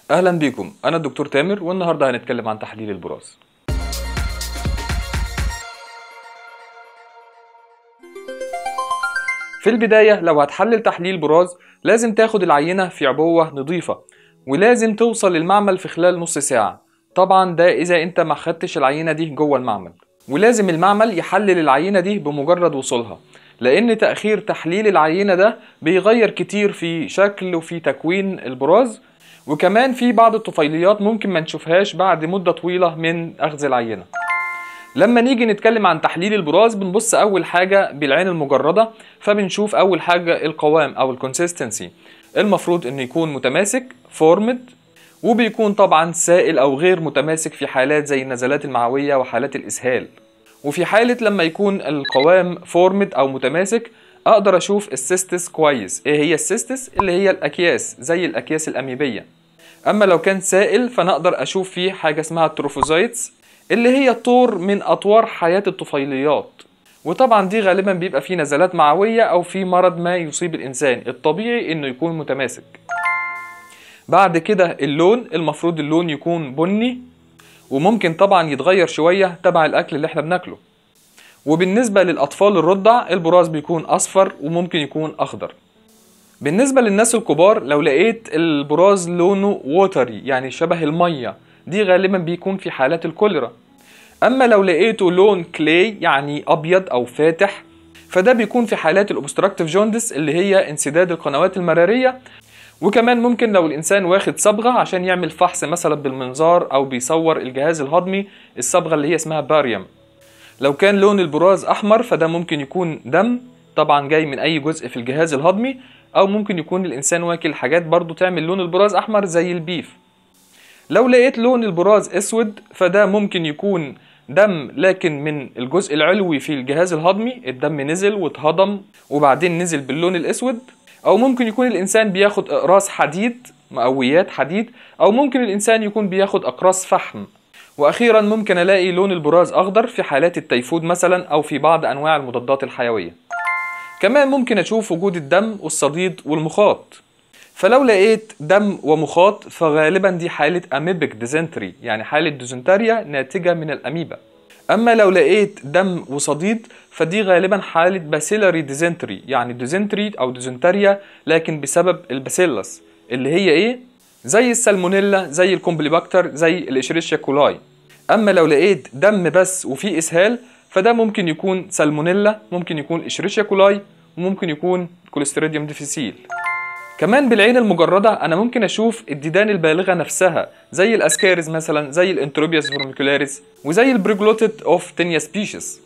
اهلا بيكم انا الدكتور تامر والنهارده هنتكلم عن تحليل البراز في البداية لو هتحلل تحليل براز لازم تاخد العينة في عبوة نظيفة ولازم توصل للمعمل في خلال نص ساعة طبعا ده إذا أنت ما خدتش العينة دي جوه المعمل ولازم المعمل يحلل العينة دي بمجرد وصولها لأن تأخير تحليل العينة ده بيغير كتير في شكل وفي تكوين البراز وكمان في بعض الطفيليات ممكن ما نشوفهاش بعد مدة طويلة من أخذ العينة لما نيجي نتكلم عن تحليل البراز بنبص اول حاجه بالعين المجرده فبنشوف اول حاجه القوام او الكونسيستنسي المفروض انه يكون متماسك فورمد وبيكون طبعا سائل او غير متماسك في حالات زي النزلات المعويه وحالات الاسهال وفي حاله لما يكون القوام فورمد او متماسك اقدر اشوف السيستس كويس ايه هي السيستس اللي هي الاكياس زي الاكياس الاميبيه اما لو كان سائل فانا اقدر اشوف فيه حاجه اسمها التروفوزايتس اللي هي طور من اطوار حياه الطفيليات وطبعا دي غالبا بيبقى فيه نزلات معويه او في مرض ما يصيب الانسان الطبيعي انه يكون متماسك بعد كده اللون المفروض اللون يكون بني وممكن طبعا يتغير شويه تبع الاكل اللي احنا بناكله وبالنسبه للاطفال الرضع البراز بيكون اصفر وممكن يكون اخضر بالنسبه للناس الكبار لو لقيت البراز لونه ووتري يعني شبه الميه دي غالبا بيكون في حالات الكوليرا اما لو لقيته لون كلاي يعني ابيض او فاتح فده بيكون في حالات الاوبستراكتيف جوندس اللي هي انسداد القنوات المراريه وكمان ممكن لو الانسان واخد صبغه عشان يعمل فحص مثلا بالمنظار او بيصور الجهاز الهضمي الصبغه اللي هي اسمها باريوم لو كان لون البراز احمر فده ممكن يكون دم طبعا جاي من اي جزء في الجهاز الهضمي او ممكن يكون الانسان واكل حاجات برضو تعمل لون البراز احمر زي البيف لو لقيت لون البراز اسود فده ممكن يكون دم لكن من الجزء العلوي في الجهاز الهضمي الدم نزل واتهضم وبعدين نزل باللون الاسود او ممكن يكون الانسان بياخد اقراص حديد مقويات حديد او ممكن الانسان يكون بياخد اقراص فحم واخيرا ممكن الاقي لون البراز اخضر في حالات التيفود مثلا او في بعض انواع المضادات الحيويه كمان ممكن اشوف وجود الدم والصديد والمخاط فلو لقيت دم ومخاط فغالبا دي حالة أميبك ديزنتري يعني حالة ديزنتريا ناتجة من الأميبا أما لو لقيت دم وصديد فدي غالبا حالة باسيلاري ديزنتري يعني ديزنتري أو ديزنتريا لكن بسبب الباسيلس اللي هي إيه؟ زي السالمونيلا زي الكومبليباكتر زي الإشريشيا كولاي أما لو لقيت دم بس وفي إسهال فده ممكن يكون سالمونيلا ممكن يكون إشريشيا كولاي وممكن يكون كوليستريديوم ديفيسيل كمان بالعين المجردة أنا ممكن أشوف الديدان البالغة نفسها زي الأسكاريز مثلا زي الانتروبياس فورميكولاريس وزي البريجلوتيد أوف تينيا سبيشيز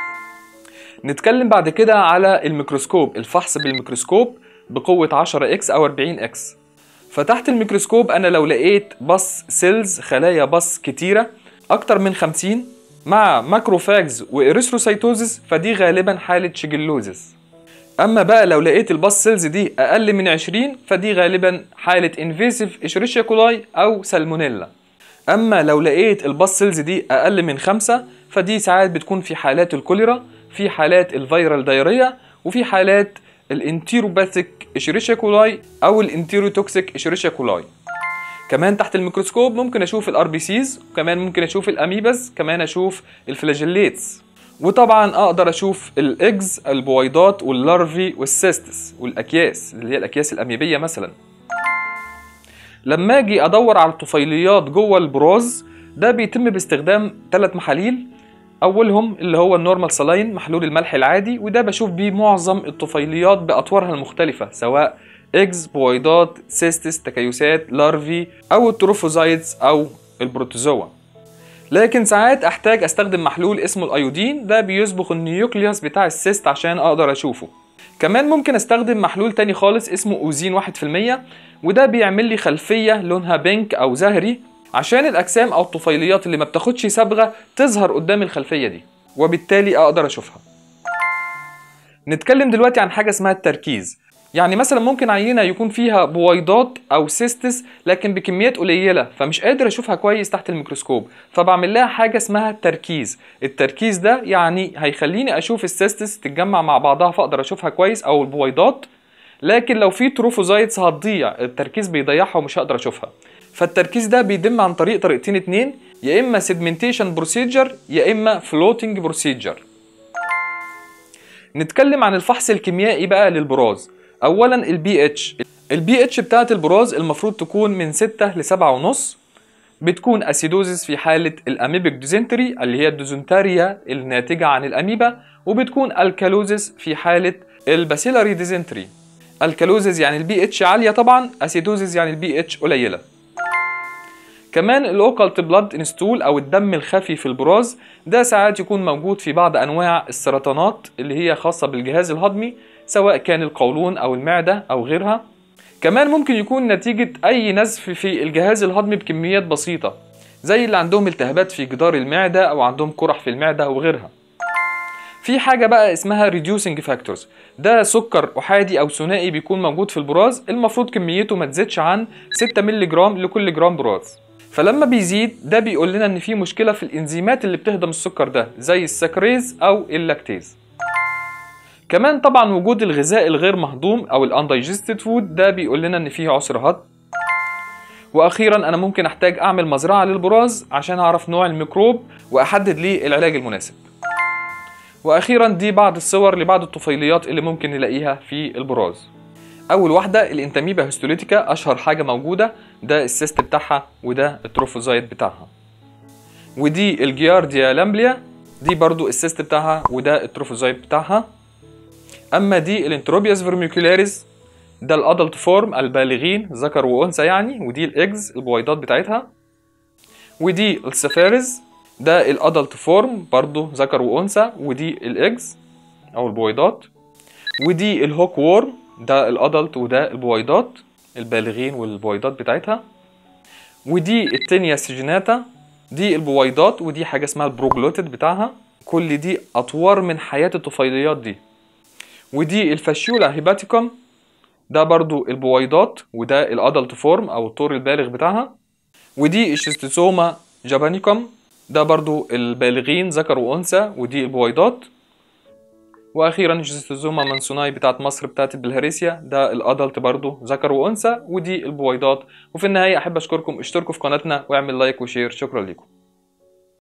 نتكلم بعد كده على الميكروسكوب الفحص بالميكروسكوب بقوة 10 اكس أو 40 اكس فتحت الميكروسكوب أنا لو لقيت بص سيلز خلايا بص كتيرة أكتر من 50 مع ماكروفاجز وإريثروسيتوزيس فدي غالبا حالة شيجلوزيس اما بقى لو لقيت الباس سيلز دي اقل من 20 فدي غالبا حاله انفيسيف اشريشيا كولاي او سالمونيلا اما لو لقيت الباس سيلز دي اقل من 5 فدي ساعات بتكون في حالات الكوليرا في حالات الفيرال دايريا وفي حالات الانتيروباثيك اشريشيا كولاي او الانتيروتوكسيك اشريشيا كولاي كمان تحت الميكروسكوب ممكن اشوف الار بي سيز وكمان ممكن اشوف الاميباز كمان اشوف الفلاجيليتس وطبعا اقدر اشوف الاجز البويضات واللارفي والسيستس والاكياس اللي هي الاكياس الاميبيه مثلا لما اجي ادور على الطفيليات جوه البراز ده بيتم باستخدام ثلاث محاليل اولهم اللي هو النورمال سلاين محلول الملح العادي وده بشوف بيه معظم الطفيليات باطوارها المختلفه سواء اجز بويضات سيستس تكيسات لارفي او التروفوزايتس او البروتوزوا لكن ساعات احتاج استخدم محلول اسمه الايودين ده بيسبق النيوكليوس بتاع السيست عشان اقدر اشوفه كمان ممكن استخدم محلول تاني خالص اسمه اوزين واحد في المية وده بيعمل لي خلفية لونها بينك او زهري عشان الاجسام او الطفيليات اللي ما بتاخدش صبغة تظهر قدام الخلفية دي وبالتالي اقدر اشوفها نتكلم دلوقتي عن حاجة اسمها التركيز يعني مثلا ممكن عينة يكون فيها بويضات أو سيستس لكن بكميات قليلة فمش قادر أشوفها كويس تحت الميكروسكوب فبعمل لها حاجة اسمها تركيز التركيز ده يعني هيخليني أشوف السيستس تتجمع مع بعضها فأقدر أشوفها كويس أو البويضات لكن لو في تروفوزايتس هتضيع التركيز بيضيعها ومش هقدر أشوفها فالتركيز ده بيتم عن طريق طريقتين اتنين يا اما سيجمنتيشن بروسيجر يا اما فلوتنج بروسيجر نتكلم عن الفحص الكيميائي بقى للبراز اولا البي اتش البي اتش بتاعت البراز المفروض تكون من 6 ل 7 ونص بتكون اسيدوزيس في حالة الاميبك ديزنتري اللي هي الديزنتاريا الناتجة عن الاميبا وبتكون الكالوزيس في حالة الباسيلاري ديزنتري الكالوزيس يعني البي اتش عالية طبعا اسيدوزيس يعني البي اتش قليلة كمان الاوكالت بلاد انستول او الدم الخفي في البراز ده ساعات يكون موجود في بعض انواع السرطانات اللي هي خاصة بالجهاز الهضمي سواء كان القولون او المعدة او غيرها كمان ممكن يكون نتيجة اي نزف في الجهاز الهضمي بكميات بسيطة زي اللي عندهم التهابات في جدار المعدة او عندهم قرح في المعدة وغيرها في حاجة بقى اسمها reducing factors ده سكر أحادي أو ثنائي بيكون موجود في البراز المفروض كميته ما تزيدش عن 6 مللي جرام لكل جرام براز فلما بيزيد ده بيقول لنا ان في مشكله في الانزيمات اللي بتهضم السكر ده زي السكريز او اللاكتيز كمان طبعا وجود الغذاء الغير مهضوم او الاندايجستد فود ده بيقول لنا ان فيه عسر هضم واخيرا انا ممكن احتاج اعمل مزرعه للبراز عشان اعرف نوع الميكروب واحدد ليه العلاج المناسب واخيرا دي بعض الصور لبعض الطفيليات اللي ممكن نلاقيها في البراز اول واحده الانتاميبا هيستوليتيكا اشهر حاجه موجوده ده السيست بتاعها وده التروفوزايت بتاعها ودي الجيارديا لامبليا دي برضو السيست بتاعها وده التروفوزايت بتاعها اما دي الانتروبياس فيرميكولاريز ده الادلت فورم البالغين ذكر وانثى يعني ودي الاجز البويضات بتاعتها ودي السفارز ده الادلت فورم برضو ذكر وانثى ودي الاجز او البويضات ودي الهوك وورم ده الادلت وده البويضات البالغين والبويضات بتاعتها ودي التينيا سيجيناتا دي البويضات ودي حاجه اسمها البروجلوتيد بتاعها كل دي اطوار من حياه الطفيليات دي ودي الفاشيولا هيباتيكوم ده برضو البويضات وده الادلت فورم او الطور البالغ بتاعها ودي الشيستوسوما جابانيكوم ده برضو البالغين ذكر وانثى ودي البويضات واخيرا الشيستوزوما مانسوناي بتاعت مصر بتاعت البلهارسيا ده الادلت برضو ذكر وانثى ودي البويضات وفي النهايه احب اشكركم اشتركوا في قناتنا واعمل لايك وشير شكرا لكم